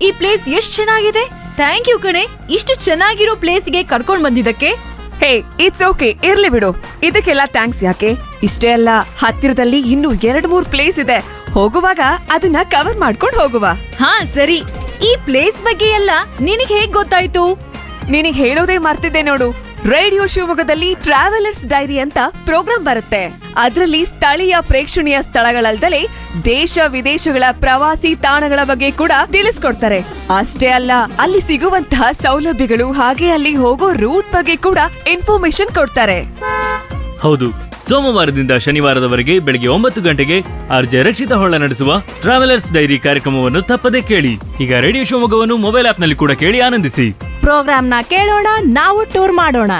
ಈ ಪ್ಲೇಸ್ ಎಷ್ಟ್ ಚೆನ್ನಾಗಿದೆ ಥ್ಯಾಂಕ್ ಯು ಕಣೆ ಇಷ್ಟು ಚೆನ್ನಾಗಿರೋ ಪ್ಲೇಸ್ಗೆ ಕರ್ಕೊಂಡ್ ಬಂದಿದ್ದಕ್ಕೆ ಹೇ ಇಟ್ಸ್ ಓಕೆ ಇರ್ಲಿ ಬಿಡು ಇದಕ್ಕೆಲ್ಲ ಥ್ಯಾಂಕ್ಸ್ ಯಾಕೆ ಇಷ್ಟೇ ಅಲ್ಲ ಹತ್ತಿರದಲ್ಲಿ ಇನ್ನೂ ಎರಡ್ ಮೂರ್ ಪ್ಲೇಸ್ ಇದೆ ಹೋಗುವಾಗ ಅದನ್ನ ಕವರ್ ಮಾಡ್ಕೊಂಡು ಹೋಗುವ ಹಾ ಸರಿ ಈ ಪ್ಲೇಸ್ ಬಗ್ಗೆ ಎಲ್ಲ ನಿನಗ್ ಹೇಗ್ ಗೊತ್ತಾಯ್ತು ನಿನಗ್ ಹೇಳೋದೇ ಮರ್ತಿದ್ದೆ ನೋಡು ರೇಡಿಯೋ ಶಿವಮೊಗ್ಗದಲ್ಲಿ ಟ್ರಾವೆಲರ್ಸ್ ಡೈರಿ ಅಂತ ಪ್ರೋಗ್ರಾಂ ಬರುತ್ತೆ ಅದರಲ್ಲಿ ಸ್ಥಳೀಯ ಪ್ರೇಕ್ಷಣೀಯ ಸ್ಥಳಗಳಲ್ದಲೇ ದೇಶ ವಿದೇಶಗಳ ಪ್ರವಾಸಿ ತಾಣಗಳ ಬಗ್ಗೆ ಕೂಡ ತಿಳಿಸ್ಕೊಡ್ತಾರೆ ಅಷ್ಟೇ ಅಲ್ಲ ಅಲ್ಲಿ ಸಿಗುವಂತಹ ಸೌಲಭ್ಯಗಳು ಹಾಗೆ ಅಲ್ಲಿ ಹೋಗೋ ರೂಟ್ ಬಗ್ಗೆ ಕೂಡ ಇನ್ಫಾರ್ಮೇಶನ್ ಕೊಡ್ತಾರೆ ಹೌದು ಸೋಮವಾರದಿಂದ ಶನಿವಾರದವರೆಗೆ ಬೆಳಗ್ಗೆ ಒಂಬತ್ತು ಗಂಟೆಗೆ ಆರ್ಜೆ ರಕ್ಷಿತ ಹೊಳ್ಳ ನಡೆಸುವ ಟ್ರಾವೆಲರ್ಸ್ ಡೈರಿ ಕಾರ್ಯಕ್ರಮವನ್ನು ತಪ್ಪದೇ ಕೇಳಿ ಈಗ ರೇಡಿಯೋ ಶಿವಮೊಗ್ಗವನ್ನು ಮೊಬೈಲ್ ಆಪ್ನಲ್ಲಿ ಕೂಡ ಕೇಳಿ ಆನಂದಿಸಿ ಪ್ರೋಗ್ರಾಮ್ನ ಕೇಳೋಣ ನಾವು ಟೂರ್ ಮಾಡೋಣ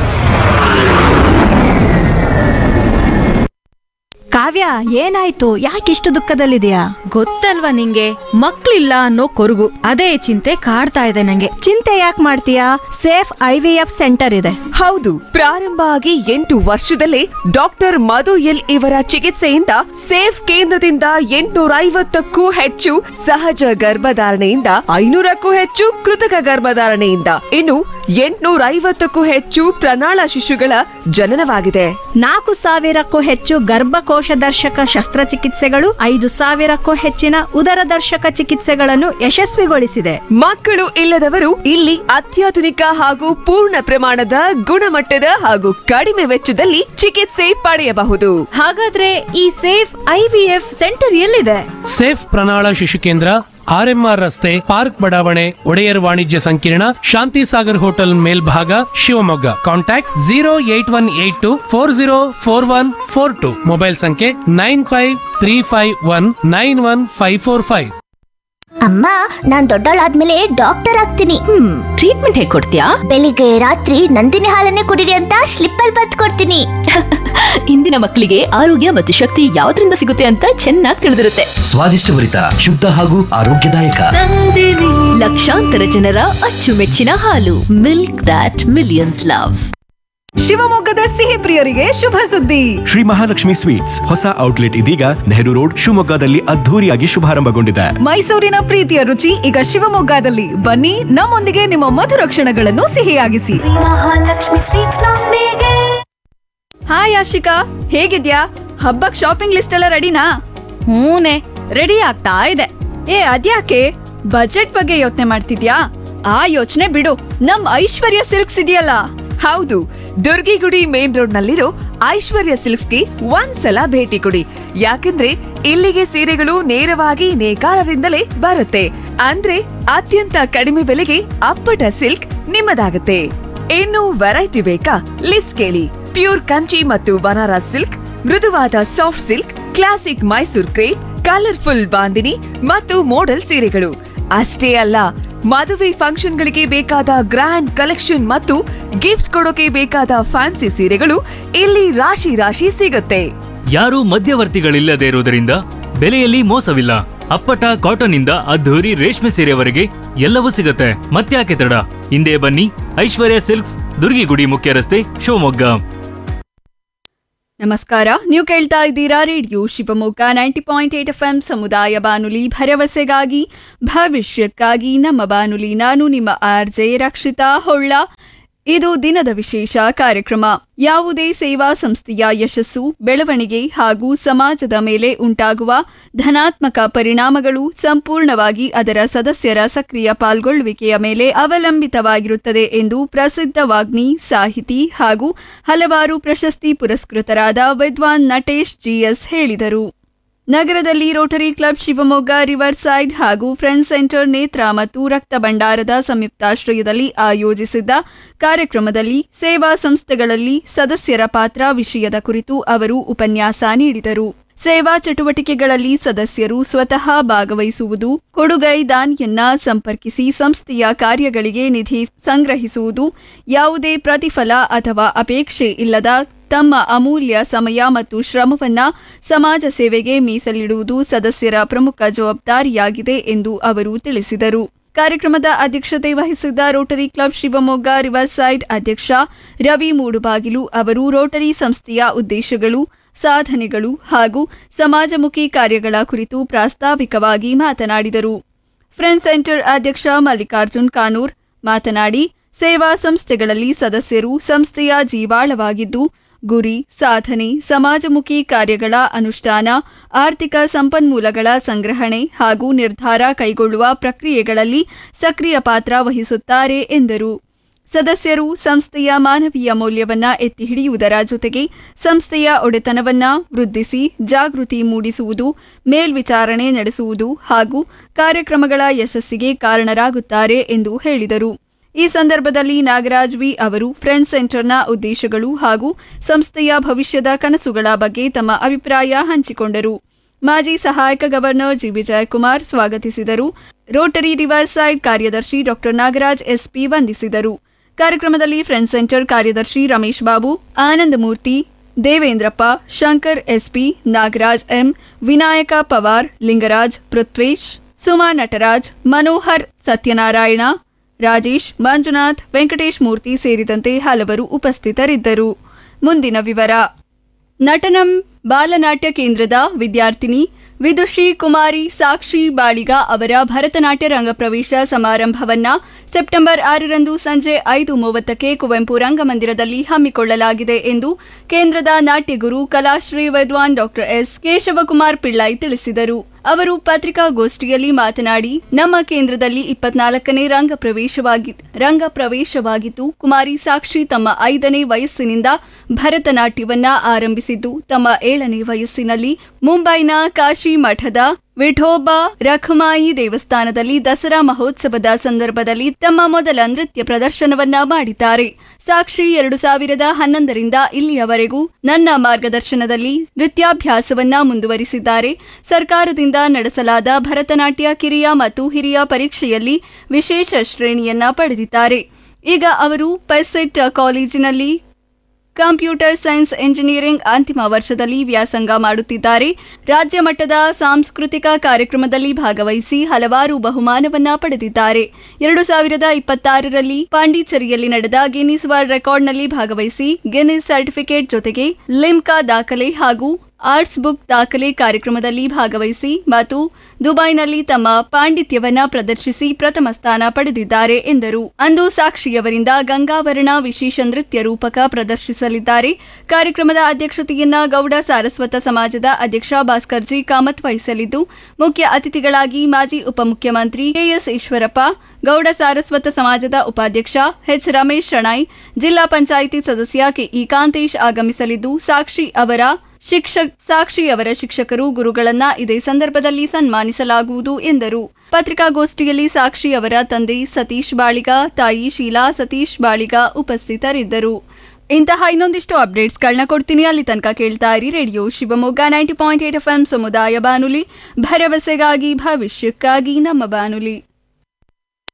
ಕಾವ್ಯ ಏನಾಯ್ತು ಯಾಕಿಷ್ಟು ದುಃಖದಲ್ಲಿದೆಯಾ ಗೊತ್ತಲ್ವಾ ನಿಂಗೆ ಮಕ್ಳಿಲ್ಲ ಅನ್ನೋ ಕೊರಗು ಅದೇ ಚಿಂತೆ ಕಾಡ್ತಾ ಇದೆ ನಂಗೆ ಚಿಂತೆ ಯಾಕೆ ಮಾಡ್ತೀಯಾ safe I V F centre ಇದೆ ಹೌದು ಪ್ರಾರಂಭ ಆಗಿ ಎಂಟು ವರ್ಷದಲ್ಲೇ ಡಾಕ್ಟರ್ ಮಧು ಎಲ್ ಇವರ ಚಿಕಿತ್ಸೆಯಿಂದ ಸೇಫ್ ಕೇಂದ್ರದಿಂದ ಎಂಟುನೂರ ಐವತ್ತಕ್ಕೂ ಹೆಚ್ಚು ಸಹಜ ಗರ್ಭಧಾರಣೆಯಿಂದ ಐನೂರಕ್ಕೂ ಹೆಚ್ಚು ಕೃತಕ ಗರ್ಭಧಾರಣೆಯಿಂದ ಇನ್ನು ಎಂಟುನೂರ ಐವತ್ತಕ್ಕೂ ಹೆಚ್ಚು ಪ್ರಣಾಳ ಶಿಶುಗಳ ಜನನವಾಗಿದೆ ನಾಲ್ಕು ಸಾವಿರಕ್ಕೂ ಹೆಚ್ಚು ಗರ್ಭಕೋಶ ದರ್ಶಕ ಶಸ್ತ್ರಚಿಕಿತ್ಸೆಗಳು ಐದು ಸಾವಿರಕ್ಕೂ ಹೆಚ್ಚಿನ ಉದರ ದರ್ಶಕ ಚಿಕಿತ್ಸೆಗಳನ್ನು ಯಶಸ್ವಿಗೊಳಿಸಿದೆ ಮಕ್ಕಳು ಇಲ್ಲದವರು ಇಲ್ಲಿ ಅತ್ಯಾಧುನಿಕ ಹಾಗೂ ಪೂರ್ಣ ಪ್ರಮಾಣದ ಗುಣಮಟ್ಟದ ಹಾಗೂ ಕಡಿಮೆ ವೆಚ್ಚದಲ್ಲಿ ಚಿಕಿತ್ಸೆ ಪಡೆಯಬಹುದು ಹಾಗಾದ್ರೆ ಈ safe I V F centre ಎಲ್ಲಿದೆ ಸೇಫ್ ಪ್ರಣಾಳ ಶಿಶು ಕೇಂದ್ರ ಆರ್ಎಂಆರ್ ರಸ್ತೆ ಪಾರ್ಕ್ ಬಡಾವಣೆ ಒಡೆಯರ್ ವಾಣಿಜ್ಯ ಸಂಕೀರ್ಣ ಶಾಂತಿ ಸಾಗರ್ ಹೋಟೆಲ್ ಮೇಲ್ಭಾಗ Shivamogga contact zero eight one eight two four zero four one four two mobile ಸಂಖ್ಯೆ nine five three five one nine one five four five ಅಮ್ಮ ನಾನ್ ದೊಡ್ಡವಳಾದ್ಮೇಲೆ ಡಾಕ್ಟರ್ ಆಗ್ತೀನಿ ಹ್ಮ್ ಟ್ರೀಟ್ಮೆಂಟ್ ಹೇಗೆ ಕೊಡ್ತೀಯಾ ಬೆಳಿಗ್ಗೆ ರಾತ್ರಿ ನಂದಿನಿ ಹಾಲನ್ನೇ ಕುಡಿರಿ ಅಂತ ಸ್ಲಿಪ್ ಅಲ್ಲಿ ಬತ್ ಕೊಡ್ತೀನಿ ಇಂದಿನ ಮಕ್ಕಳಿಗೆ ಆರೋಗ್ಯ ಮತ್ತು ಶಕ್ತಿ ಯಾವ್ದ್ರಿಂದ ಸಿಗುತ್ತೆ ಅಂತ ಚೆನ್ನಾಗಿ ತಿಳಿದಿರುತ್ತೆ ಸ್ವಾದಿಷ್ಟಭರಿತ ಶುದ್ಧ ಹಾಗೂ ಆರೋಗ್ಯದಾಯಕ ಲಕ್ಷಾಂತರ ಜನರ ಅಚ್ಚುಮೆಚ್ಚಿನ ಹಾಲು ಮಿಲ್ಕ್ ದಾಟ್ ಮಿಲಿಯನ್ಸ್ ಲವ್ ಶಿವಮೊಗ್ಗದ ಸಿಹಿ ಪ್ರಿಯರಿಗೆ ಶುಭ ಸುದ್ದಿ ಶ್ರೀ ಮಹಾಲಕ್ಷ್ಮಿ ಸ್ವೀಟ್ಸ್ ಹೊಸ ಔಟ್ಲೆಟ್ ಇದೀಗ ನೆಹರು ರೋಡ್ ಶಿವಮೊಗ್ಗದಲ್ಲಿ ಅದ್ಧೂರಿಯಾಗಿ ಶುಭಾರಂಭಗೊಂಡಿದೆ ಮೈಸೂರಿನ ಪ್ರೀತಿಯ ರುಚಿ ಈಗ ಶಿವಮೊಗ್ಗದಲ್ಲಿ ಬನ್ನಿ ನಮ್ಮೊಂದಿಗೆ ನಿಮ್ಮ ಮಧುರ ಕ್ಷಣಗಳನ್ನು ಸಿಹಿಯಾಗಿಸಿ ಹಾಯ್ ಆಶಿಕಾ ಹೇಗಿದ್ಯಾ ಹಬ್ಬಕ್ ಶಾಪಿಂಗ್ ಲಿಸ್ಟ್ ಎಲ್ಲ ರೆಡಿನಾ ಹೂನೆ ರೆಡಿ ಆಗ್ತಾ ಇದೆ ಏ ಅದ್ಯಾಕೆ ಬಜೆಟ್ ಬಗ್ಗೆ ಯೋಚನೆ ಮಾಡ್ತಿದ್ಯಾ ಆ ಯೋಚನೆ ಬಿಡು ನಮ್ ಐಶ್ವರ್ಯ ಸಿಲ್ಕ್ಸ್ ಇದೆಯಲ್ಲ ಹೌದು ದುರ್ಗಿಗುಡಿ ಮೇನ್ ರೋಡ್ ನಲ್ಲಿರೋ ಐಶ್ವರ್ಯ ಸಿಲ್ಕ್ಸ್ಗೆ ಒಂದ್ಸಲ ಭೇಟಿ ಕೊಡಿ ಯಾಕಂದ್ರೆ ಇಲ್ಲಿಗೆ ಸೀರೆಗಳು ನೇರವಾಗಿ ನೇಕಾರರಿಂದಲೇ ಬರುತ್ತೆ ಅಂದ್ರೆ ಅತ್ಯಂತ ಕಡಿಮೆ ಬೆಲೆಗೆ ಅಪ್ಪಟ ಸಿಲ್ಕ್ ನಿಮ್ಮದಾಗುತ್ತೆ ಇನ್ನು ವೆರೈಟಿ ಬೇಕಾ ಲಿಸ್ಟ್ ಕೇಳಿ ಪ್ಯೂರ್ ಕಂಚಿ ಮತ್ತು ಬನಾರಸ್ ಸಿಲ್ಕ್ ಮೃದುವಾದ soft silk classic Mysore crepe colourful Bandhini ಮತ್ತು ಮೋಡಲ್ ಸೀರೆಗಳು ಅಷ್ಟೇ ಅಲ್ಲ ಮದುವೆ ಫಂಕ್ಷನ್ಗಳಿಗೆ ಬೇಕಾದ ಗ್ರ್ಯಾಂಡ್ ಕಲೆಕ್ಷನ್ ಮತ್ತು ಗಿಫ್ಟ್ ಕೊಡೋಕೆ ಬೇಕಾದ ಫ್ಯಾನ್ಸಿ ಸೀರೆಗಳು ಇಲ್ಲಿ ರಾಶಿ ರಾಶಿ ಸಿಗುತ್ತೆ ಯಾರೂ ಮಧ್ಯವರ್ತಿಗಳಿಲ್ಲದೆ ಇರುವುದರಿಂದ ಬೆಲೆಯಲ್ಲಿ ಮೋಸವಿಲ್ಲ ಅಪ್ಪಟ ಕಾಟನ್ ಇಂದ ಅದ್ಧೂರಿ ರೇಷ್ಮೆ ಸೀರೆವರೆಗೆ ಎಲ್ಲವೂ ಸಿಗುತ್ತೆ ಮತ್ತ್ಯಾಕೆ ತಡ ಹಿಂದೆ ಬನ್ನಿ ಐಶ್ವರ್ಯ ಸಿಲ್ಕ್ಸ್ ದುರ್ಗಿಗುಡಿ ಮುಖ್ಯ ರಸ್ತೆ ಶಿವಮೊಗ್ಗ ನಮಸ್ಕಾರ ನೀವು ಕೇಳ್ತಾ ಇದ್ದೀರಾ radio Shivamogga ninety point eight F M ಸಮುದಾಯ ಬಾನುಲಿ ಭರವಸೆಗಾಗಿ ಭವಿಷ್ಯಕ್ಕಾಗಿ ನಮ್ಮ ಬಾನುಲಿ ನಾನು ನಿಮ್ಮ ಆರ್ ಜೆ ರಕ್ಷಿತಾ ಹೊಳ್ಳ ಇದು ದಿನದ ವಿಶೇಷ ಕಾರ್ಯಕ್ರಮ ಯಾವುದೇ ಸೇವಾ ಸಂಸ್ಥೆಯ ಯಶಸ್ಸು ಬೆಳವಣಿಗೆ ಹಾಗೂ ಸಮಾಜದ ಮೇಲೆ ಉಂಟಾಗುವ ಧನಾತ್ಮಕ ಪರಿಣಾಮಗಳು ಸಂಪೂರ್ಣವಾಗಿ ಅದರ ಸದಸ್ಯರ ಸಕ್ರಿಯ ಪಾಲ್ಗೊಳ್ಳುವಿಕೆಯ ಮೇಲೆ ಅವಲಂಬಿತವಾಗಿರುತ್ತದೆ ಎಂದು ಪ್ರಸಿದ್ಧ ವಾಗ್ಮಿ ಸಾಹಿತಿ ಹಾಗೂ ಹಲವಾರು ಪ್ರಶಸ್ತಿ ಪುರಸ್ಕೃತರಾದ ವಿದ್ವಾನ್ ನಟೇಶ್ ಜಿಎಸ್ ಹೇಳಿದರು ನಗರದಲ್ಲಿ Rotary club Shivamogga river side ಹಾಗೂ ಫ್ರೆಂಡ್ಸ್ ಸೆಂಟರ್ ನೇತ್ರ ಮತ್ತು ರಕ್ತ ಭಂಡಾರದ ಸಂಯುಕ್ತಾಶ್ರಯದಲ್ಲಿ ಆಯೋಜಿಸಿದ್ದ ಕಾರ್ಯಕ್ರಮದಲ್ಲಿ ಸೇವಾ ಸಂಸ್ಥೆಗಳಲ್ಲಿ ಸದಸ್ಯರ ಪಾತ್ರ ವಿಷಯದ ಕುರಿತು ಅವರು ಉಪನ್ಯಾಸ ನೀಡಿದರು ಸೇವಾ ಚಟುವಟಿಕೆಗಳಲ್ಲಿ ಸದಸ್ಯರು ಸ್ವತಃ ಭಾಗವಹಿಸುವುದು ಕೊಡುಗೈ ದಾನಿಯನ್ನ ಸಂಪರ್ಕಿಸಿ ಸಂಸ್ಥೆಯ ಕಾರ್ಯಗಳಿಗೆ ನಿಧಿ ಸಂಗ್ರಹಿಸುವುದು ಯಾವುದೇ ಪ್ರತಿಫಲ ಅಥವಾ ಅಪೇಕ್ಷೆ ಇಲ್ಲದ ತಮ್ಮ ಅಮೂಲ್ಯ ಸಮಯ ಮತ್ತು ಶ್ರಮವನ್ನ ಸಮಾಜ ಸೇವೆಗೆ ಮೀಸಲಿಡುವುದು ಸದಸ್ಯರ ಪ್ರಮುಖ ಜವಾಬ್ದಾರಿಯಾಗಿದೆ ಎಂದು ಅವರು ತಿಳಿಸಿದರು ಕಾರ್ಯಕ್ರಮದ ಅಧ್ಯಕ್ಷತೆ ವಹಿಸಿದ್ದ Rotary club Shivamogga river side ಅಧ್ಯಕ್ಷ ರವಿ ಮೂಡುಬಾಗಿಲು ಅವರು ರೋಟರಿ ಸಂಸ್ಥೆಯ ಉದ್ದೇಶಗಳು ಸಾಧನೆಗಳು ಹಾಗೂ ಸಮಾಜಮುಖಿ ಕಾರ್ಯಗಳ ಕುರಿತು ಪ್ರಾಸ್ತಾವಿಕವಾಗಿ ಮಾತನಾಡಿದರು ಫ್ರೆಂಡ್ಸ್ ಸೆಂಟರ್ ಅಧ್ಯಕ್ಷ ಮಲ್ಲಿಕಾರ್ಜುನ್ ಕಾನೂರ್ ಮಾತನಾಡಿ ಸೇವಾ ಸಂಸ್ಥೆಗಳಲ್ಲಿ ಸದಸ್ಯರು ಸಂಸ್ಥೆಯ ಜೀವಾಳವಾಗಿದ್ದು ಗುರಿ ಸಾಧನೆ ಸಮಾಜಮುಖಿ ಕಾರ್ಯಗಳ ಅನುಷ್ಠಾನ ಆರ್ಥಿಕ ಸಂಪನ್ಮೂಲಗಳ ಸಂಗ್ರಹಣೆ ಹಾಗೂ ನಿರ್ಧಾರ ಕೈಗೊಳ್ಳುವ ಪ್ರಕ್ರಿಯೆಗಳಲ್ಲಿ ಸಕ್ರಿಯ ಪಾತ್ರ ವಹಿಸುತ್ತಾರೆ ಎಂದರು ಸದಸ್ಯರು ಸಂಸ್ಥೆಯ ಮಾನವೀಯ ಮೌಲ್ಯವನ್ನ ಎತ್ತಿ ಹಿಡಿಯುವುದರ ಜೊತೆಗೆ ಸಂಸ್ಥೆಯ ಒಡೆತನವನ್ನ ವೃದ್ಧಿಸಿ ಜಾಗೃತಿ ಮೂಡಿಸುವುದು ಮೇಲ್ವಿಚಾರಣೆ ನಡೆಸುವುದು ಹಾಗೂ ಕಾರ್ಯಕ್ರಮಗಳ ಯಶಸ್ಸಿಗೆ ಕಾರಣರಾಗುತ್ತಾರೆ ಎಂದು ಹೇಳಿದರು ಈ ಸಂದರ್ಭದಲ್ಲಿ ನಾಗರಾಜ್ ವಿ ಅವರು ಫ್ರೆಂಡ್ಸ್ ಸೆಂಟರ್ನ ಉದ್ದೇಶಗಳು ಹಾಗೂ ಸಂಸ್ಥೆಯ ಭವಿಷ್ಯದ ಕನಸುಗಳ ಬಗ್ಗೆ ತಮ್ಮ ಅಭಿಪ್ರಾಯ ಹಂಚಿಕೊಂಡರು ಮಾಜಿ ಸಹಾಯಕ ಗವರ್ನರ್ ಜಿ ವಿಜಯಕುಮಾರ್ ಸ್ವಾಗತಿಸಿದರು ರೋಟರಿ ರಿವರ್ ಸೈಡ್ ಕಾರ್ಯದರ್ಶಿ ಡಾಕ್ಟರ್ ನಾಗರಾಜ್ ಎಸ್ಪಿ ವಂದಿಸಿದರು ಕಾರ್ಯಕ್ರಮದಲ್ಲಿ ಫ್ರೆಂಡ್ಸ್ ಸೆಂಟರ್ ಕಾರ್ಯದರ್ಶಿ ರಮೇಶ್ ಬಾಬು ಆನಂದಮೂರ್ತಿ ದೇವೇಂದ್ರಪ್ಪ ಶಂಕರ್ ಎಸ್ಪಿ ನಾಗರಾಜ್ ಎಂ ವಿನಾಯಕ ಪವಾರ್ ಲಿಂಗರಾಜ್ ಪೃಥ್ವೇಶ್ ಸುಮಾ ನಟರಾಜ್ ಮನೋಹರ್ ಸತ್ಯನಾರಾಯಣ ರಾಜೇಶ್ ಮಂಜುನಾಥ್ ವೆಂಕಟೇಶ್ ಮೂರ್ತಿ ಸೇರಿದಂತೆ ಹಲವರು ಉಪಸ್ಥಿತರಿದ್ದರು ಮುಂದಿನ ವಿವರ ನಟನಂ ಬಾಲನಾಟ್ಯ ಕೇಂದ್ರದ ವಿದ್ಯಾರ್ಥಿನಿ ವಿದುಷಿ ಕುಮಾರಿ ಸಾಕ್ಷಿ ಬಾಳಿಗ ಅವರ ಭರತನಾಟ್ಯ ರಂಗಪ್ರವೇಶ ಸಮಾರಂಭವನ್ನ ಸೆಪ್ಟೆಂಬರ್ ಆರರಂದು ಸಂಜೆ ಐದು ಮೂವತ್ತಕ್ಕೆ ಕುವೆಂಪು ರಂಗಮಂದಿರದಲ್ಲಿ ಹಮ್ಮಿಕೊಳ್ಳಲಾಗಿದೆ ಎಂದು ಕೇಂದ್ರದ ನಾಟ್ಯಗುರು ಕಲಾಶ್ರೀ ವಿದ್ವಾನ್ ಡಾಕ್ಟರ್ ಎಸ್ ಕೇಶವಕುಮಾರ್ ಪಿಳ್ಳೈ ತಿಳಿಸಿದರು ಅವರು ಪತ್ರಿಕಾಗೋಷ್ಠಿಯಲ್ಲಿ ಮಾತನಾಡಿ ನಮ್ಮ ಕೇಂದ್ರದಲ್ಲಿ ಇಪ್ಪತ್ನಾಲ್ಕನೇ ರಂಗ ಪ್ರವೇಶವಾಗಿ ರಂಗ ಪ್ರವೇಶವಾಗಿದ್ದು ಕುಮಾರಿ ಸಾಕ್ಷಿ ತಮ್ಮ ಐದನೇ ವಯಸ್ಸಿನಿಂದ ಭರತನಾಟ್ಯವನ್ನ ಆರಂಭಿಸಿದ್ದು ತಮ್ಮ ಏಳನೇ ವಯಸ್ಸಿನಲ್ಲಿ ಮುಂಬೈನ ಕಾಶಿ ಮಠದ ವಿಠೋಬಾ ರಖಮಾಯಿ ದೇವಸ್ಥಾನದಲ್ಲಿ ದಸರಾ ಮಹೋತ್ಸವದ ಸಂದರ್ಭದಲ್ಲಿ ತಮ್ಮ ಮೊದಲ ನೃತ್ಯ ಪ್ರದರ್ಶನವನ್ನ ಮಾಡಿದ್ದಾರೆ ಸಾಕ್ಷಿ ಎರಡು ಸಾವಿರದ ಹನ್ನೊಂದರಿಂದ ಇಲ್ಲಿಯವರೆಗೂ ನನ್ನ ಮಾರ್ಗದರ್ಶನದಲ್ಲಿ ನೃತ್ಯಾಭ್ಯಾಸವನ್ನ ಮುಂದುವರಿಸಿದ್ದಾರೆ ಸರ್ಕಾರದಿಂದ ನಡೆಸಲಾದ ಭರತನಾಟ್ಯ ಕಿರಿಯ ಮತ್ತು ಹಿರಿಯ ಪರೀಕ್ಷೆಯಲ್ಲಿ ವಿಶೇಷ ಶ್ರೇಣಿಯನ್ನ ಪಡೆದಿದ್ದಾರೆ ಈಗ ಅವರು ಪೆಸೆಟ್ ಕಾಲೇಜಿನಲ್ಲಿ ಕಂಪ್ಯೂಟರ್ ಸೈನ್ಸ್ ಎಂಜಿನಿಯರಿಂಗ್ ಅಂತಿಮ ವರ್ಷದಲ್ಲಿ ವ್ಯಾಸಂಗ ಮಾಡುತ್ತಿದ್ದಾರೆ ರಾಜ್ಯ ಮಟ್ಟದ ಸಾಂಸ್ಕೃತಿಕ ಕಾರ್ಯಕ್ರಮದಲ್ಲಿ ಭಾಗವಹಿಸಿ ಹಲವಾರು ಬಹುಮಾನವನ್ನ ಪಡೆದಿದ್ದಾರೆ ಎರಡು ಸಾವಿರದ ಇಪ್ಪತ್ತಾರರಲ್ಲಿ ಪಾಂಡಿಚೇರಿಯಲ್ಲಿ ನಡೆದ ಗಿನ್ನಿಸ್ ವರ್ಲ್ಡ್ ರೆಕಾರ್ಡ್ನಲ್ಲಿ ಭಾಗವಹಿಸಿ ಗಿನ್ನಿಸ್ ಸರ್ಟಿಫಿಕೇಟ್ ಜೊತೆಗೆ ಲಿಮ್ಕಾ ದಾಖಲೆ ಹಾಗೂ ಆರ್ಟ್ಸ್ ಬುಕ್ ದಾಖಲೆ ಕಾರ್ಯಕ್ರಮದಲ್ಲಿ ಭಾಗವಹಿಸಿ ಮತ್ತು ದುಬೈನಲ್ಲಿ ತಮ್ಮ ಪಾಂಡಿತ್ಯವನ್ನ ಪ್ರದರ್ಶಿಸಿ ಪ್ರಥಮ ಸ್ಥಾನ ಪಡೆದಿದ್ದಾರೆ ಎಂದರು ಅಂದು ಸಾಕ್ಷಿಯವರಿಂದ ಗಂಗಾವರಣ ವಿಶೇಷ ನೃತ್ಯ ರೂಪಕ ಪ್ರದರ್ಶಿಸಲಿದ್ದಾರೆ ಕಾರ್ಯಕ್ರಮದ ಅಧ್ಯಕ್ಷತೆಯನ್ನ ಗೌಡ ಸಾರಸ್ವತ ಸಮಾಜದ ಅಧ್ಯಕ್ಷ ಭಾಸ್ಕರ್ ಜಿ ಕಾಮತ್ ವಹಿಸಲಿದ್ದು ಮುಖ್ಯ ಅತಿಥಿಗಳಾಗಿ ಮಾಜಿ ಉಪಮುಖ್ಯಮಂತ್ರಿ ಕೆಎಸ್ ಈಶ್ವರಪ್ಪ ಗೌಡ ಸಾರಸ್ವತ ಸಮಾಜದ ಉಪಾಧ್ಯಕ್ಷ ಎಚ್ ರಮೇಶ್ ಶಣೈ ಜಿಲ್ಲಾ ಪಂಚಾಯಿತಿ ಸದಸ್ಯ ಕೆಇ ಕಾಂತೇಶ್ ಆಗಮಿಸಲಿದ್ದು ಸಾಕ್ಷಿ ಅವರ ಶಿಕ್ಷಕ್ ಸಾಕ್ಷಿ ಅವರ ಶಿಕ್ಷಕರು ಗುರುಗಳನ್ನ ಇದೇ ಸಂದರ್ಭದಲ್ಲಿ ಸನ್ಮಾನಿಸಲಾಗುವುದು ಎಂದರು ಪತ್ರಿಕಾಗೋಷ್ಠಿಯಲ್ಲಿ ಸಾಕ್ಷಿ ಅವರ ತಂದೆ ಸತೀಶ್ ಬಾಳಿಗ ತಾಯಿ ಶೀಲಾ ಸತೀಶ್ ಬಾಳಿಗ ಉಪಸ್ಥಿತರಿದ್ದರು ಇಂತಹ ಇನ್ನೊಂದಿಷ್ಟು ಅಪ್ಡೇಟ್ಸ್ಗಳನ್ನ ಕೊಡ್ತೀನಿ ಅಲ್ಲಿ ತನಕ ಕೇಳ್ತಾ ಇರಿ radio Shivamogga ninety point eight F M ಸಮುದಾಯ ಬಾನುಲಿ ಭರವಸೆಗಾಗಿ ಭವಿಷ್ಯಕ್ಕಾಗಿ ನಮ್ಮ ಬಾನುಲಿ